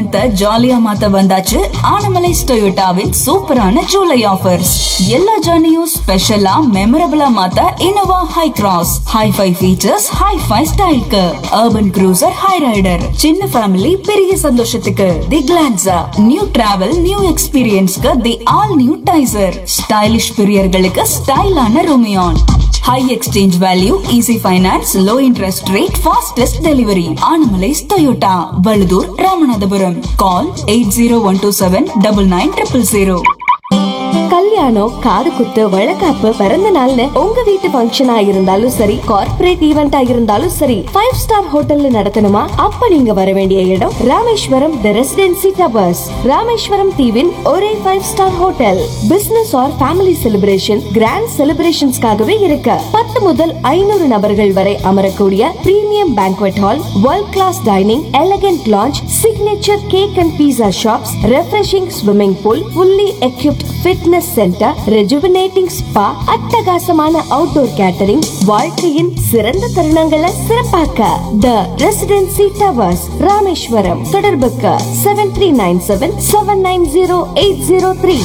month ஜாலியா மாத்த வந்தாச்சு ஆனமலைஸ் டொயோட்டாவின் சூப்பரான ஜூலை ஆஃபர்ஸ் எல்லா ஜர்னியும் ஸ்பெஷலா மெமரபிளா மாத்த Innova Hycross hi fi features hi fi ஸ்டைலுக்கு அர்பன் க்ரூசர் ஹை ரைடர் சின்ன ஃபேமிலி பெரிய சந்தோஷத்துக்கு the Glanza new travel new எக்ஸ்பீரியன்ஸ்க்கு the all new Taisor stylish பிரியர்களுக்கு ஸ்டைலான Rumion high exchange value easy finance low interest rate fastest delivery Anamallais Toyota Valuthur Ramanathapuram call eight zero one two seven double nine triple zero கல்யாணம் காது குத்து வழக்காப்பு பிறந்த நாள்னு உங்க வீட்டு ஃபங்க்ஷனா இருந்தாலும் சரி கார்ப்பரேட் ஈவெண்டா இருந்தாலும் சரி ஃபைவ் ஸ்டார் ஹோட்டல்ல நடத்தணுமா அப்ப நீங்க வர வேண்டிய இடம் Rameswaram the Residency Towers Rameswaram தீவின் ஒரே five star hotel business or family celebration grand செலிப்ரேஷன்ஸ்க்காகவே இருக்கு பத்து முதல் ஐநூறு நபர்கள் வரை அமரக்கூடிய premium banquet hall world class dining elegant lounge signature cake and pizza shops refreshing swimming pool fully equipped fitness centre rejuvenating spa அட்டகாசமான அவுட்டோர் கேட்டரிங் வாழ்க்கையின் சிறந்த தருணங்களை சிறப்பாக்க த ரெசிடென்சி டவர்ஸ் ராமேஸ்வரம் தொடர்புக்கு seven three nine seven seven nine zero eight zero three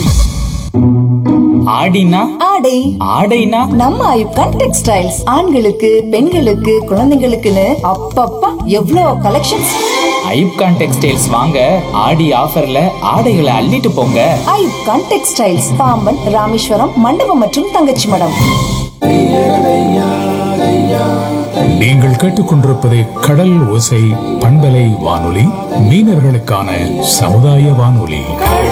ஆடினா ஆடை ஆடைனா நம்ம ஐப்கான் textiles ஆண்களுக்கு பெண்களுக்கு குழந்தைங்களுக்குன்னு அப்பப்பா எவ்வளோ கலெக்ஷன்ஸ் ஐப்கான் டெக்ஸ்டைல்ஸ் வாங்க ஆடி ஆஃபர்ல ஆடைகளை அள்ளிட்டு போங்க ஐப்கான் டெக்ஸ்டைல்ஸ் பாம்பன் ராமேஸ்வரம் மண்டபம் மற்றும் தங்கச்சி மடம் நீங்கள் கேட்டுக்கொண்டிருப்பது கடல் ஓசை பண்பலை வானொலி மீனவர்களுக்கான சமுதாய வானொலி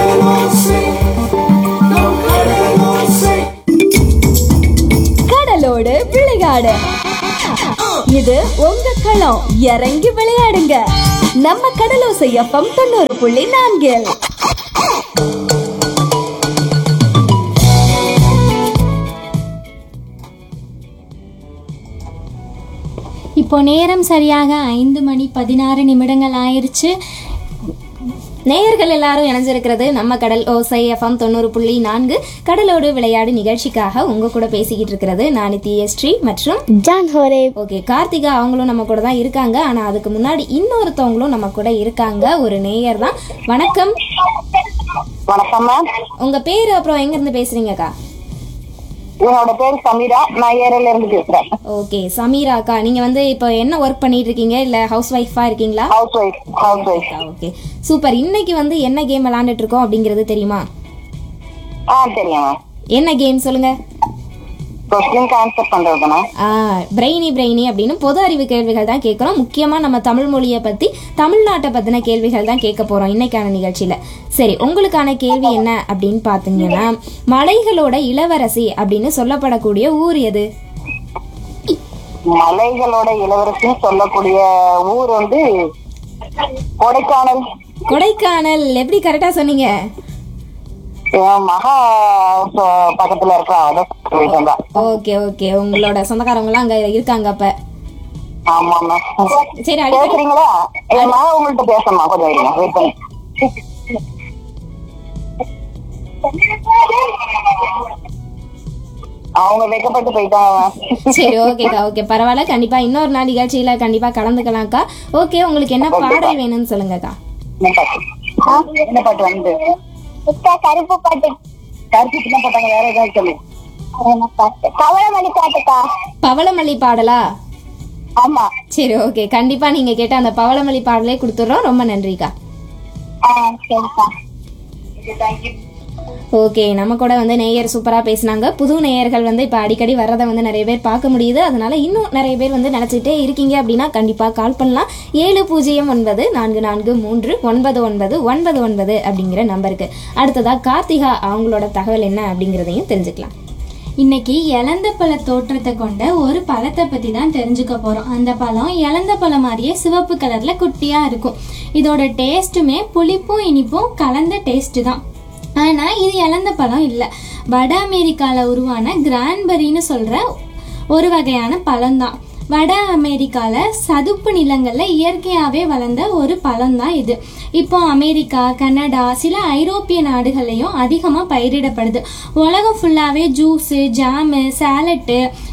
கடலோடு விளையாடு இது உங்க களம் இறங்கி விளையாடுங்க நம்ம கடலோசை எஃப்எம் தொண்ணூறு புள்ளி நான்கில் இப்போ நேரம் சரியாக ஐந்து மணி பதினாறு நிமிடங்கள் ஆயிருச்சு நேயர்கள் எல்லாரும் இணைஞ்சிருக்கிறது நம்ம கடல் ஓசை எஃப்எம் தொண்ணூறு புள்ளி நான்கு கடலோடு விளையாடு நிகழ்ச்சிக்காக உங்க கூட பேசிக்கிட்டு இருக்கிறது நான் நித்யஸ்ரீ மற்றும் ஜான் ஹோரே ஓகே கார்த்திகா அவங்களும் நம்ம கூட தான் இருக்காங்க ஆனா அதுக்கு முன்னாடி இன்னொருத்தவங்களும் நம்ம கூட இருக்காங்க ஒரு நேயர் தான் வணக்கம் வணக்கம் மேம் உங்க பேரு அப்புறம் எங்க இருந்து பேசுறீங்கக்கா என்னோட பேர் சமீரா நான் ஏரியால இருந்து பேசுறேன் ஓகே சமீரா அக்கா நீங்க வந்து இப்போ என்ன ஒர்க் பண்ணிட்டு இருக்கீங்க இல்ல ஹவுஸ் ஒய்ஃபா இருக்கீங்களா house wife house wife okay super இன்னைக்கு வந்து என்ன கேம் விளையாண்டுட்டு இருக்கோம் அப்படிங்கிறது தெரியுமா ஆ தெரியும் மேம் என்ன கேம் சொல்லுங்க கொஸ்டின் ஆன்சர் பண்றது தானே ஆ பிரெய்னி பிரெய்னி அப்படின்னு பொது அறிவு கேள்விகள் தான் கேட்குறோம் முக்கியமாக நம்ம தமிழ் மொழியை பற்றி தமிழ்நாட்டை பற்றின கேள்விகள் தான் கேட்க போகிறோம் இன்னைக்கான நிகழ்ச்சியில் சரி உங்களுக்கான கேள்வி என்ன அப்படின்னு பார்த்தீங்கன்னா மலைகளோட இளவரசி அப்படின்னு சொல்லப்படக்கூடிய ஊர் எது மலைகளோட இளவரசின்னு சொல்லக்கூடிய ஊர் வந்து கொடைக்கானல் கொடைக்கானல் எப்படி கரெக்டாக சொன்னீங்க என் மகா சொ- பக்கத்துல இருக்கா அதான் போயிட்டு வந்தா ஓகே ஓகே உங்களோட சொந்தக்காரவங்களாம் அங்கே இருக்காங்க அப்போ ஆமா மேம் சரி அடிக்கடி பேசுறீங்களா என் மகன் உங்கள்ட்ட பேசணுமா கொஞ்சம் இருங்க வெயிட் பண்ணி அவங்க வெக்கப்பட்டு போயிட்டாங்க மேம் சரி ஓகேக்கா ஓகே பரவாயில்ல கண்டிப்பாக இன்னொரு நாள் நிகழ்ச்சியில் கண்டிப்பாக கலந்துக்கலாம்க்கா ஓகே உங்களுக்கு என்ன பாடல் வேணும்னு சொல்லுங்கக்கா என்ன பாட்டு என்ன பாட்டு வந்து கருப்பு பாட்டு கருத்து என்ன போட்டாங்க வேற ஏதாவது சொல்லு பாட்டு கவளமணி பாட்டுக்கா பவளமல்லி பாடலா ஆமா சரி ஓகே கண்டிப்பா நீங்க கேட்ட அந்த பவளமல்லி பாடலே கொடுத்துட்றோம் ரொம்ப நன்றிக்கா ஆ சரிக்கா ஓகே நம்ம கூட வந்து நேயர் சூப்பரா பேசினாங்க புது நேயர்கள் வந்து இப்போ அடிக்கடி வர்றதை வந்து நிறைய பேர் பார்க்க முடியுது அதனால இன்னும் நிறைய பேர் வந்து நினச்சிட்டே இருக்கீங்க அப்படின்னா கண்டிப்பாக கால் பண்ணலாம் ஏழு பூஜ்ஜியம் ஒன்பது நான்கு நான்கு மூன்று ஒன்பது ஒன்பது ஒன்பது ஒன்பது அப்படிங்கிற நம்பருக்கு அடுத்ததா கார்த்திகா அவங்களோட தகவல் என்ன அப்படிங்கிறதையும் தெரிஞ்சுக்கலாம் இன்னைக்கு இலந்த பழ தோற்றத்தை கொண்ட ஒரு பழத்தை பற்றி தான் தெரிஞ்சுக்க போகிறோம் அந்த பழம் இலந்த பழம் மாதிரியே சிவப்பு கலரில் குட்டியாக இருக்கும் இதோட டேஸ்ட்டுமே புளிப்பும் இனிப்பும் கலந்த டேஸ்ட்டு தான் ஆனால் இது இலந்த பழம் இல்லை வட அமெரிக்காவில் உருவான கிரான்பெரின்னு சொல்கிற ஒரு வகையான பழம்தான் வட அமெரிக்காவில் சதுப்பு நிலங்களில் இயற்கையாகவே வளர்ந்த ஒரு பழம்தான் இது இப்போ அமெரிக்கா கனடா சில ஐரோப்பிய நாடுகள்லையும் அதிகமாக பயிரிடப்படுது உலகம் ஃபுல்லாகவே ஜூஸு ஜாமு சாலட்டு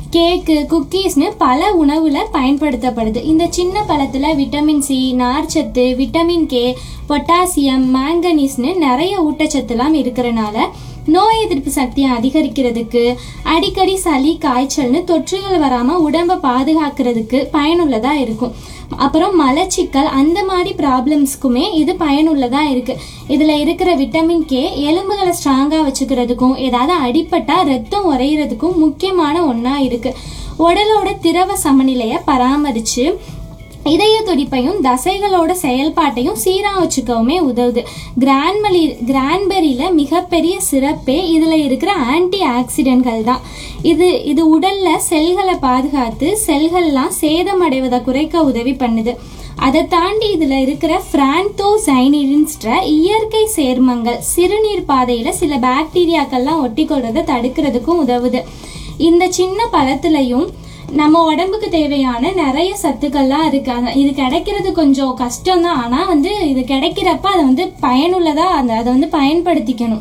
கேக்கு குக்கீஸ்னு பல உணவுல பயன்படுத்தப்படுது இந்த சின்ன பழத்துல விட்டமின் சி நார்ச்சத்து விட்டமின் கே பொட்டாசியம் மாங்கனீஸ்னு நிறைய ஊட்டச்சத்துலாம் இருக்கிறனால நோய் எதிர்ப்பு சக்தியை அதிகரிக்கிறதுக்கு அடிக்கடி சளி காய்ச்சல்னு தொற்றுகள் வராம உடம்ப பாதுகாக்கிறதுக்கு பயனுள்ளதா இருக்கும் அப்புறம் மலச்சிக்கல் அந்த மாதிரி ப்ராப்ளம்ஸ்க்குமே இது பயனுள்ளதா இருக்கு இதுல இருக்கிற விட்டமின் கே எலும்புகளை ஸ்ட்ராங்கா வச்சுக்கிறதுக்கும் ஏதாவது அடிபட்டா ரத்தம் உறையிறதுக்கும் முக்கியமான ஒண்ணா இருக்கு உடலோட திரவ சமநிலையை பராமரிச்சு இதய துடிப்பையும் தசைகளோட செயல்பாட்டையும் சீரா வச்சுக்கவுமே உதவுது கிரான்மலி கிரான்பெரியில மிகப்பெரிய சிறப்பே இதுல இருக்கிற ஆன்டி ஆக்சிடென்ட்கள் தான் இது இது உடல்ல செல்களை பாதுகாத்து செல்கள்லாம் சேதமடைவதை குறைக்க உதவி பண்ணுது அதை தாண்டி இதுல இருக்கிற பிரான்தோசைனின்ஸ்ட்ர இயற்கை சேர்மங்கள் சிறுநீர் பாதையில சில பாக்டீரியாக்கள்லாம் ஒட்டிக்கொள்றதை தடுக்கிறதுக்கும் உதவுது இந்த சின்ன பழத்துலயும் நம்ம உடம்புக்கு தேவையான நிறைய சத்துக்கள்லாம் இருக்கு ஆனா இது கிடைக்கிறது கொஞ்சம் கஷ்டம் தான் ஆனா வந்து இது கிடைக்கிறப்ப அதை வந்து பயனுள்ளதா அந்த அதை வந்து பயன்படுத்திக்கணும்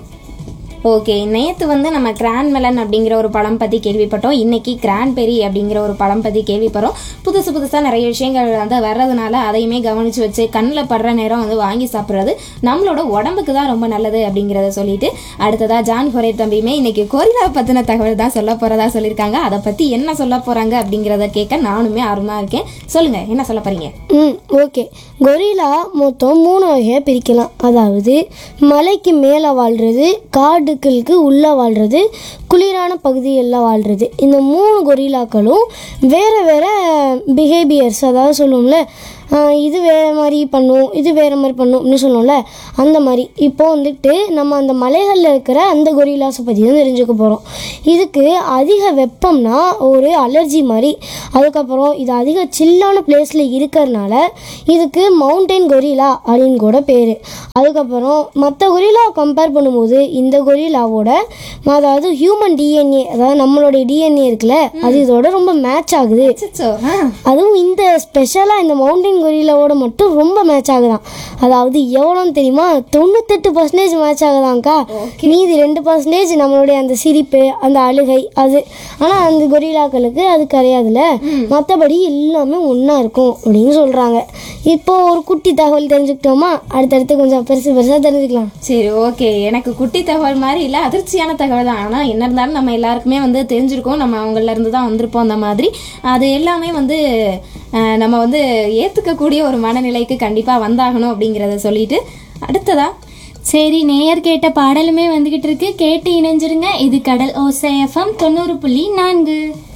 ஓகே நேற்று வந்து நம்ம கிராண்ட் மெலன் அப்படிங்கிற ஒரு பழம் பற்றி கேள்விப்பட்டோம் இன்னைக்கு கிரான்பெரி அப்படிங்கிற ஒரு பழம் பற்றி கேள்விப்படுறோம் புதுசு புதுசாக நிறைய விஷயங்கள் வந்து வர்றதுனால அதையுமே கவனித்து வச்சு கண்ணில் படுற நேரம் வந்து வாங்கி சாப்பிட்றது நம்மளோட உடம்புக்கு தான் ரொம்ப நல்லது அப்படிங்கிறத சொல்லிட்டு அடுத்ததா ஜான் ஹொரே தம்பியுமே இன்னைக்கு கொரிலா பற்றின தகவல் தான் சொல்ல போகிறதா சொல்லியிருக்காங்க அதை பற்றி என்ன சொல்ல போகிறாங்க அப்படிங்கிறத கேட்க நானுமே ஆர்வமாக இருக்கேன் சொல்லுங்கள் என்ன சொல்ல போகிறீங்க ம் ஓகே கொரிலா மொத்தம் மூணு வகையாக பிரிக்கலாம் அதாவது மலைக்கு மேலே வாழ்கிறது காடுகளுக்கு உள்ளே வாழ்கிறது குளிரான பகுதிகளில் வாழ்கிறது இந்த மூணு கொரிலாக்களும் வேறு வேறு பிஹேவியர்ஸ் அதாவது சொல்லுவோம்ல ஆஹ் இது வேறு மாதிரி பண்ணும் இது வேறு மாதிரி பண்ணும் அப்படின்னு சொல்லுவோம்ல அந்த மாதிரி இப்போ வந்துட்டு நம்ம அந்த மலைகளில் இருக்கிற அந்த கொரிலாஸை பற்றி தான் தெரிஞ்சுக்க போகிறோம் இதுக்கு அதிக வெப்பம்னா ஒரு அலர்ஜி மாதிரி அதுக்கப்புறம் இது அதிக சில்லான பிளேஸில் இருக்கிறதுனால இதுக்கு மவுண்டைன் கொரிலா அப்படின்னு கூட பேர் அதுக்கப்புறம் மற்ற கொரிலா கம்பேர் பண்ணும்போது இந்த கொரிலாவோட அதாவது ஹியூமன் டிஎன்ஏ அதாவது நம்மளுடைய டிஎன்ஏ இருக்குல்ல அது இதோட ரொம்ப மேட்ச் ஆகுது அதுவும் இந்த ஸ்பெஷலாக இந்த மவுண்டைன் கொரிலாவோட மட்டும் ரொம்ப மேட்ச் ஆகுதான் அதாவது எவ்வளோன்னு தெரியுமா தொண்ணூத்தெட்டு பர்சன்டேஜ் மேட்ச் ஆகுதாங்க்கா மீதி ரெண்டு பர்சன்டேஜ் நம்மளுடைய அந்த சிரிப்பு அந்த அழுகை அது ஆனால் அந்த கொரிலாக்களுக்கு அது கிடையாதுல்ல மற்றபடி எல்லாமே ஒன்றா இருக்கும் அப்படின்னு சொல்கிறாங்க இப்போ ஒரு குட்டி தகவல் தெரிஞ்சுக்கிட்டோமா அடுத்தடுத்து கொஞ்சம் பெருசு பெருசாக தெரிஞ்சுக்கலாம் சரி ஓகே எனக்கு குட்டி தகவல் மாதிரி இல்லை அதிர்ச்சியான தகவல் தான் ஆனால் என்ன இருந்தாலும் நம்ம எல்லாருக்குமே வந்து தெரிஞ்சிருக்கோம் நம்ம அவங்கள இருந்து தான் வந்திருப்போம் அந்த மாதிரி அது எல்லாமே வந்து அஹ், நம்ம வந்து ஏற்றுக்கக்கூடிய ஒரு மனநிலைக்கு கண்டிப்பாக வந்தாகணும் அப்படிங்கிறத சொல்லிட்டு அடுத்ததா சரி நேயர் கேட்ட பாடலுமே வந்துகிட்டு இருக்கு கேட்டு இணைஞ்சிருங்க இது கடல் ஓசை எஃப்எம் தொண்ணூறு புள்ளி நான்கு